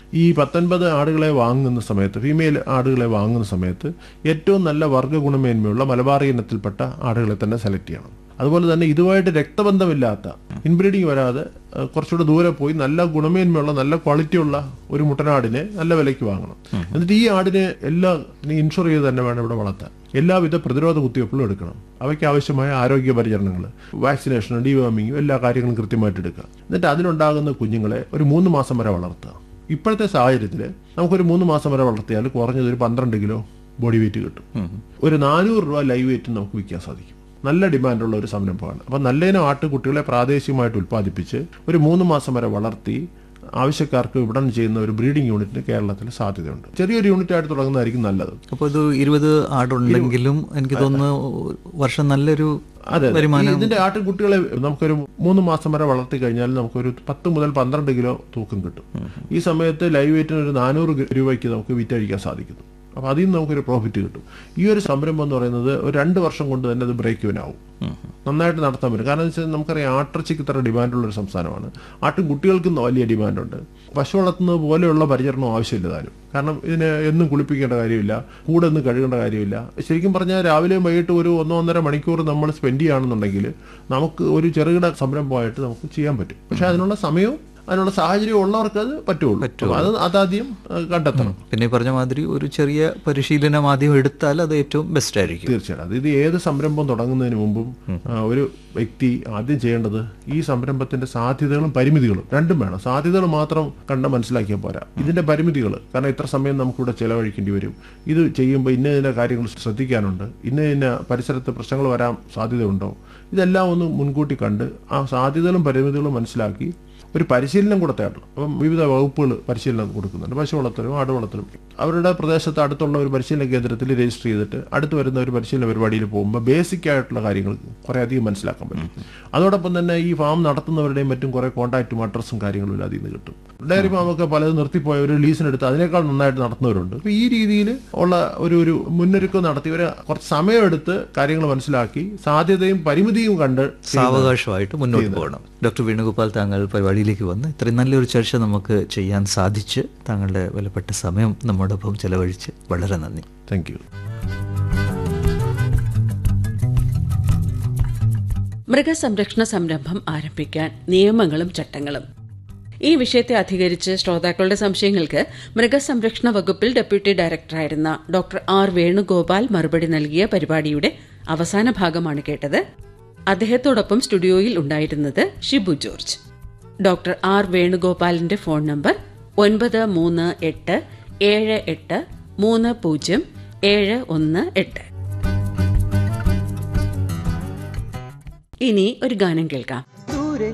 ഈ പത്തൊൻപത് ആടുകളെ വാങ്ങുന്ന സമയത്ത് ഫീമെയിൽ ആടുകളെ വാങ്ങുന്ന സമയത്ത് ഏറ്റവും നല്ല വർഗ്ഗ ഗുണമേന്മയുള്ള മലബാറി ഇനത്തിൽപ്പെട്ട ആടുകളെ തന്നെ സെലക്ട് ചെയ്യണം അതുപോലെ തന്നെ ഇതുമായിട്ട് രക്തബന്ധമില്ലാത്ത ഇൻബ്രീഡിങ് വരാതെ അഹ് കുറച്ചുകൂടെ ദൂരെ പോയി നല്ല ഗുണമേന്മയുള്ള നല്ല ക്വാളിറ്റിയുള്ള ഒരു മുട്ടനാടിനെ നല്ല വിലയ്ക്ക് വാങ്ങണം എന്നിട്ട് ഈ ആടിനെ എല്ലാ ഇൻഷുർ ചെയ്ത് തന്നെ വേണം ഇവിടെ വളർത്താൻ എല്ലാവിധ പ്രതിരോധ കുത്തിവയ്പ്പുകളും എടുക്കണം അവയ്ക്ക് ആവശ്യമായ ആരോഗ്യ പരിചരണങ്ങൾ വാക്സിനേഷൻ ഡിവാമിങ്ങും എല്ലാ കാര്യങ്ങളും കൃത്യമായിട്ട് എടുക്കുക എന്നിട്ട് അതിലുണ്ടാകുന്ന കുഞ്ഞുങ്ങളെ ഒരു മൂന്ന് മാസം വരെ വളർത്തുക ഇപ്പോഴത്തെ സാഹചര്യത്തിൽ നമുക്കൊരു മൂന്ന് മാസം വരെ വളർത്തിയാൽ കുറഞ്ഞത് ഒരു പന്ത്രണ്ട് കിലോ ബോഡി വെയിറ്റ് കിട്ടും ഒരു നാനൂറ് രൂപ ലൈവ് വെയിറ്റ് നമുക്ക് വിൽക്കാൻ സാധിക്കും നല്ല ഡിമാൻഡുള്ള ഒരു സംരംഭമാണ് അപ്പം നല്ലതിനും ആട്ടുകുട്ടികളെ പ്രാദേശികമായിട്ട് ഉൽപ്പാദിപ്പിച്ച് ഒരു മൂന്ന് മാസം വരെ വളർത്തി ആവശ്യക്കാർക്ക് വിപണനം ചെയ്യുന്ന ഒരു ബ്രീഡിംഗ് യൂണിറ്റിന് കേരളത്തിൽ സാധ്യതയുണ്ട് ചെറിയൊരു യൂണിറ്റ് ആയിട്ട് തുടങ്ങുന്നതായിരിക്കും നല്ലത് അപ്പോൾ ഇത് ഇരുപത് ആടുണ്ടെങ്കിലും എനിക്ക് തോന്നുന്നു വർഷം നല്ലൊരു അതെ അതെ. ഈ വരുമാനം ഇതിന്റെ ആട്ടിൻകുട്ടികളെ നമുക്കൊരു മൂന്ന് മാസം വരെ വളർത്തി കഴിഞ്ഞാൽ നമുക്കൊരു പത്ത് മുതൽ പന്ത്രണ്ട് കിലോ തൂക്കം കിട്ടും ഈ സമയത്ത് ലൈവ് വെയിറ്റിന് ഒരു നാനൂറ് രൂപയ്ക്ക് നമുക്ക് വിറ്റഴിക്കാൻ സാധിക്കുന്നു അപ്പോൾ അതിൽ നിന്ന് നമുക്കൊരു പ്രോഫിറ്റ് കിട്ടും ഈ ഒരു സംരംഭം എന്ന് പറയുന്നത് ഒരു രണ്ട് വർഷം കൊണ്ട് തന്നെ അത് ബ്രേക്ക് ഇവനാവും നന്നായിട്ട് നടത്താൻ പറ്റും കാരണം എന്ന് വെച്ചാൽ നമുക്കറിയാം ആട്ടിറച്ചിക്ക് ഇത്ര ഡിമാൻഡുള്ള ഒരു സംസ്ഥാനമാണ് ആട്ടിൻകുട്ടികൾക്കും വലിയ ഡിമാൻഡുണ്ട് പശു വളർത്തുന്നത് പോലെയുള്ള പരിചരണം ആവശ്യമില്ല താനും കാരണം ഇതിന് എന്നും കുളിപ്പിക്കേണ്ട കാര്യമില്ല കൂടെ ഒന്നും കഴുകേണ്ട കാര്യമില്ല ശരിക്കും പറഞ്ഞാൽ രാവിലെയും വൈകിട്ട് ഒരു ഒന്നോ ഒന്നര മണിക്കൂർ നമ്മൾ സ്പെൻഡ് ചെയ്യുകയാണെന്നുണ്ടെങ്കിൽ നമുക്ക് ഒരു ചെറുകിട സംരംഭമായിട്ട് നമുക്ക് ചെയ്യാൻ പറ്റും പക്ഷെ അതിനുള്ള സമയവും അതിനുള്ള സാഹചര്യം ഉള്ളവർക്ക് അത് പറ്റുള്ളൂ അപ്പോൾ അത് അതാദ്യം ഏഹ്, കണ്ടെത്തണം പിന്നെ ഈ പറഞ്ഞ മാതിരി ഒരു ചെറിയ പരിശീലനം ആദ്യം എടുത്താൽ അത് ഏറ്റവും ബെസ്റ്റ് ആയിരിക്കും തീർച്ചയായിട്ടും അത് ഇത് ഏത് സംരംഭം തുടങ്ങുന്നതിന് മുമ്പും ആ, ഒരു വ്യക്തി ആദ്യം ചെയ്യേണ്ടത് ഈ സംരംഭത്തിന്റെ സാധ്യതകളും പരിമിതികളും രണ്ടും വേണം സാധ്യതകൾ മാത്രം കണ്ട് മനസ്സിലാക്കിയാൽ പോരാ ഇതിന്റെ പരിമിതികൾ കാരണം ഇത്ര സമയം നമുക്കിവിടെ ചെലവഴിക്കേണ്ടി വരും ഇത് ചെയ്യുമ്പോൾ ഇന്ന ഇന്ന കാര്യങ്ങൾ ശ്രദ്ധിക്കാനുണ്ട് ഇന്ന ഇന്ന പരിസരത്ത് പ്രശ്നങ്ങൾ വരാൻ സാധ്യതയുണ്ടോ ഇതെല്ലാം ഒന്ന് മുൻകൂട്ടി കണ്ട് ആ സാധ്യതകളും പരിമിതികളും മനസ്സിലാക്കി ഒരു പരിശീലനം കൂടെ തേടണം അപ്പം വിവിധ വകുപ്പുകൾ പരിശീലനം കൊടുക്കുന്നുണ്ട് പശു വളർത്തലും ആട് വളർത്തലും അവരുടെ പ്രദേശത്ത് അടുത്തുള്ള ഒരു പരിശീലന കേന്ദ്രത്തിൽ രജിസ്റ്റർ ചെയ്തിട്ട് അടുത്ത് വരുന്ന ഒരു പരിശീലന പരിപാടിയിൽ പോകുമ്പോൾ ബേസിക് ആയിട്ടുള്ള കാര്യങ്ങൾ കുറേ അധികം മനസ്സിലാക്കാൻ പറ്റും അതോടൊപ്പം തന്നെ ഈ ഫാം നടത്തുന്നവരുടെയും മറ്റും കുറേ കോൺടാക്റ്റും അഡ്രസ്സും കാര്യങ്ങളും അതിൽ നിന്ന് കിട്ടും ഡയറി ഫാമൊക്കെ പലതും നിർത്തിപ്പോയവർ ലീസിനെടുത്ത് അതിനേക്കാൾ നന്നായിട്ട് നടത്തുന്നവരുണ്ട് അപ്പോൾ ഈ രീതിയിൽ ഉള്ള ഒരു ഒരു മുന്നൊരുക്കം നടത്തി ഒരു കുറച്ച് സമയമെടുത്ത് കാര്യങ്ങൾ മനസ്സിലാക്കി സാധ്യതയും പരിമിതിയും കണ്ട് സാവകാശമായിട്ട് മുന്നോട്ട് പോകണം ഡോക്ടർ വേണുഗോപാൽ താങ്കൾ പരിപാടിയിലേക്ക് വന്ന് ഇത്രയും നല്ലൊരു ചർച്ച നമുക്ക് ചെയ്യാൻ സാധിച്ച് താങ്കളുടെ വിലപ്പെട്ട സമയം നമ്മോടൊപ്പം ചെലവഴിച്ച് വളരെ നന്ദി താങ്ക് യു മൃഗസംരക്ഷണ സംരംഭം ആരംഭിക്കാൻ നിയമങ്ങളും ചട്ടങ്ങളും ഈ വിഷയത്തെ അധികരിച്ച് ശ്രോതാക്കളുടെ സംശയങ്ങൾക്ക് മൃഗസംരക്ഷണ വകുപ്പിൽ ഡെപ്യൂട്ടി ഡയറക്ടറായിരുന്ന ഡോക്ടർ ആർ വേണുഗോപാൽ മറുപടി നൽകിയ പരിപാടിയുടെ അവസാന ഭാഗമാണ് കേട്ടത് അദ്ദേഹത്തോടൊപ്പം സ്റ്റുഡിയോയിൽ ഉണ്ടായിരുന്നത് ഷിബു ജോർജ് ഡോക്ടർ ആർ വേണുഗോപാലിന്റെ ഫോൺ നമ്പർ ഒൻപത് മൂന്ന് എട്ട് ഏഴ് എട്ട് മൂന്ന് പൂജ്യം ഏഴ് ഒന്ന് എട്ട് ഇനി ഒരു ഗാനം കേൾക്കാം